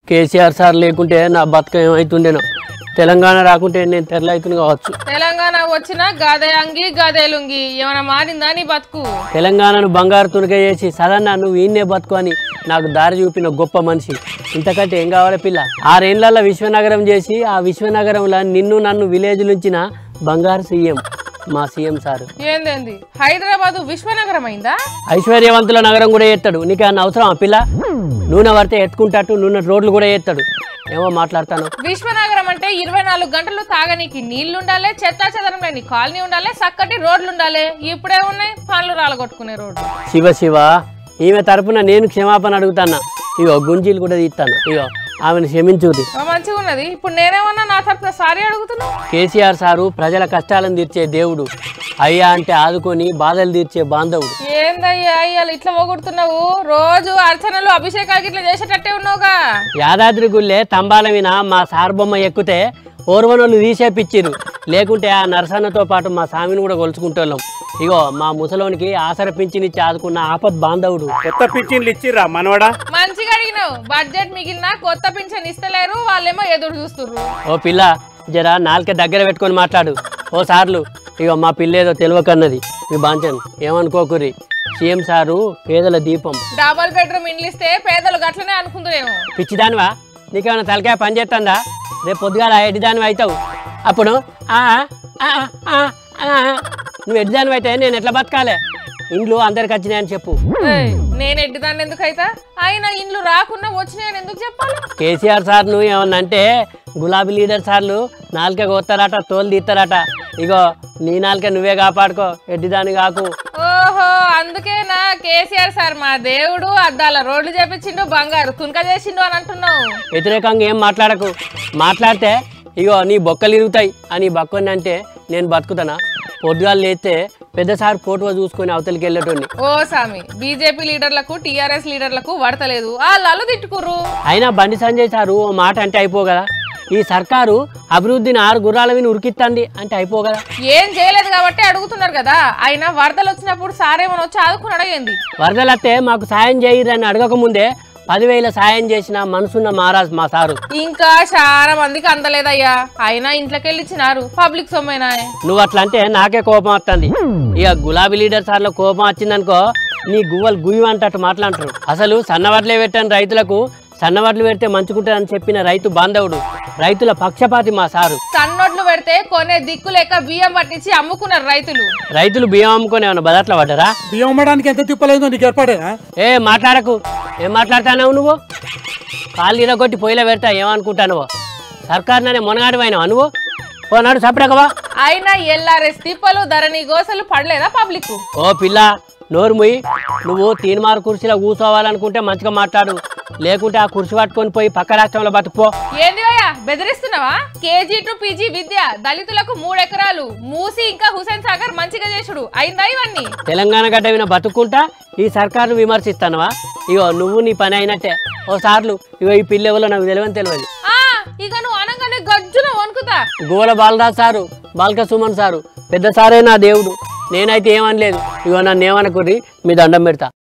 KCR sir లేకుంటే నా బతుక ఏమవుతుండేనో తెలంగాణ రాకుంటే నేను తెరలవుతుంది కావచ్చు తెలంగాణ వచ్చిన గాదే అంగి గాదే లుంగి ఏమైనా మారిందా నీ బతుకు తెలంగాణను బంగారు తునక చేసి సదన్న నువ్వు ఈయన్నే బతుకు అని నాకు దారి చూపిన గొప్ప మనిషి ఇంతకంటే ఏం కావాలి పిల్ల ఆరేళ్లలో విశ్వనగరం చేసి ఆ విశ్వనగరంలో నిన్ను నన్ను విలేజ్ నుంచిన బంగారు సీఎం మా సీఎం సారు ఏందేంది హైదరాబాద్ విశ్వనగరం అయిందా ఐశ్వర్యవంతుల నగరం కూడా ఎత్తాడు నీకు ఏమన్నా అవసరం ఆ పిల్ల నూనె పడితే ఎత్తుకుంటాట్టు నూనె రోడ్లు కూడా ఎత్తాడు ఏమో మాట్లాడతాను విశ్వనగరం అంటే ఇరవై నాలుగు గంటలు తాగనీకి నీళ్లు ఉండాలి చెత్తా చెదరం లేని కాలనీ ఉండాలి చక్కటి రోడ్లు ఉండాలి ఇప్పుడే ఉన్నాయి పనులు రాలగొట్టుకునే రోడ్లు శివ శివ ఈమె తరపున నేను క్షమాపణ అడుగుతాను ఇగో గుంజీలు కూడా తీస్తాను ఇగో ఆమెను క్షమించుది ఆ, మంచిగా ఉన్నది ఇప్పుడు నేనేమన్నా నా తరపున సారీ అడుగుతున్నావు కేసీఆర్ సారు ప్రజల కష్టాలను తీర్చే దేవుడు అయ్యా అంటే ఆదుకొని బాధలు తీర్చే బాంధవుడు ఏందయ్యా ఇవాళ ఇట్లా పోగొడుతున్నావు రోజు అర్చనలు అభిషేకాలు ఇట్లా చేసేటట్టే ఉన్నావుగా యాదాద్రి గుళ్ళే తంబాల విన మా సార్ బొమ్మ ఎక్కితే ఓర్వనోళ్ళు తీసేపిచ్చిర్రు లేకుంటే ఆ నరసన్నతో పాటు మా స్వామిని కూడా కొలుచుకుంటోళ్ళం ఇగో మా ముసలోనికి ఆసర పింఛనిచ్చి ఆదుకున్న ఆపద్ బాంధవుడు కొత్త పిచ్చిన్లు ఇచ్చిర్రా మనవడా మంచిగా అడిగినావు బడ్జెట్ మిగిలిన కొత్త పింఛన్ ఇస్తలేరు వాళ్ళేమో ఎదురు చూస్తుర్రు ఓ పిల్ల జరా నాలుక దగ్గర పెట్టుకొని మాట్లాడు ఓ సార్లు ఇగో మా పిల్లేదో తెలియకన్నది మీ బాంచన్ ఏమనుకోకుర్రి సీఎం సారు పేదల దీపం డబల్ బెడ్రూమ్ ఇండ్లు ఇస్తే పేదలు గట్లనే అనుకుందరేమో పిచ్చిదానివా నీకేమైనా తలకాయ పని చేస్తుందా రేపు పొద్దుగాల ఎడ్డిదానివి అవుతావు అప్పుడు ఆ, ఆ, ఆ, ఆ, నువ్వు ఎడ్డిదానివి అయితే నేను ఎట్లా బతకాలే ఇండ్లు అందరికి వచ్చినాయని చెప్పు ఏయ్, నేను ఎడ్డిదాన్ని ఎందుకు అయితా అయినా ఇండ్లు రాకుండా వచ్చినాయని ఎందుకు చెప్పాలి కేసీఆర్ సార్ నువ్వు ఏమన్నా అంటే గులాబీ లీడర్ సార్లు నాలుక కొత్తారట తోలు తీస్తారట ఇగో నీ నాలుక నువ్వే కాపాడుకో ఎడ్డిదాని కాకు ఓహో అందుకేనా కేసీఆర్ సార్ మా దేవుడు అద్దాల రోడ్లు చేపించిండు బంగారు తునక చేసిండు అని అంటున్నావు వ్యతిరేకంగా ఏం మాట్లాడకు మాట్లాడితే ఇగో నీ బొక్కలు ఇరుగుతాయి అని బక్కొని అంటే నేను బతుకుతానా పొద్దుగాలు లేస్తే పెద్ద సార్ ఫోటో చూసుకొని అవతలికి వెళ్ళేటోని ఓ సామి బీజేపీ లీడర్లకు టీఆర్ఎస్ లీడర్లకు వడతలేదు వాళ్ళు తిట్టుకుర్రు అయినా బండి సంజయ్ సారు ఓ మాట అంటే అయిపో కదా ఈ సర్కారు అభివృద్ధిని ఆరు గుర్రాల విని ఉరికిత్తంది అంటే అయిపో కదా ఏం చేయలేదు కాబట్టి అడుగుతున్నారు కదా అయినా వరదలు వచ్చినప్పుడు సార్ ఏమైనా వచ్చి ఆదుకుని అడగండి వరదలత్తే మాకు సాయం చేయరని అడగకముందే పదివేల సాయం చేసిన మనసున్న మహారాజ్ మా సారు ఇంకా చాలా మందికి అందలేదయ్యా అయినా ఇంట్లోకి వెళ్ళి ఇచ్చినారు పబ్లిక్ సొమ్మేనా నువ్వు అట్లా అంటే నాకే కోపం వస్తుంది ఇక గులాబీ లీడర్ సార్లో కోపం వచ్చిందనుకో నీ గువ్వలు గుయ్యం అంటట్టు మాట్లాంటారు అసలు సన్నవడ్లే పెట్టని రైతులకు సన్నవడ్లు పెడితే మంచుకుంటారని చెప్పిన రైతు బాంధవుడు రైతుల పక్షపాతి మా సారు సన్నోట్లు పెడితే కొనే దిక్కు లేక బియ్యం పట్టించి అమ్ముకున్నారు రైతులు రైతులు బియ్యం అమ్ముకొని ఏమన్నా బదట్ల పడ్డరా బియ్యం అమ్మడానికి ఎంత తిప్పలేదో నీకు ఏర్పడేనా ఏ మాట్లాడకు ఏం మాట్లాడుతున్నావు నువ్వు కాళ్ళు ఇరగొట్టి పొయ్యిలో పెడతా ఏమనుకుంటాను సర్కార్ ననే మునగాడివైనావా నువ్వు ఓ నాడు సపడకవా అయినా ఎల్ఆర్ఎస్ తిప్పలు ధరణి గోసలు పడలేదా పబ్లిక్ ఓ పిల్ల నోరు ముయ్యి నువ్వు తీన్మార్ కుర్చీలో కూర్చోవాలనుకుంటే మంచిగా మాట్లాడు లేకుంటే ఆ కుర్చీ పట్టుకొని పోయి పక్క రాష్ట్రంలో బతుకుపో ఏంది అయ్యా బెదిరిస్తున్నావా కేజీ టు పీజీ విద్య దళితులకు మూడు ఎకరాలు మూసి ఇంకా హుసేన్ సాగర్ మంచిగా చేసుడు అయిందా ఇవన్నీ తెలంగాణ గడ్డ విన బతుక్కుంటా ఈ సర్కారును విమర్శిస్తానవా ఇగో నువ్వు నీ పని అయినట్టే ఓ సార్లు ఇగో ఈ పిల్ల ఎవరో నాకు తెలియని తెలియదు ఆ ఇక నువ్వు అనగానే గజ్జున వణుకుతా గోల బాలరాజ్ సారు బాల్క సుమన్ సారు పెద్ద సారే నా దేవుడు నేనైతే ఏమనలేదు ఇగో నన్ను ఏమనుకుర్రి మీ దండం పెడతా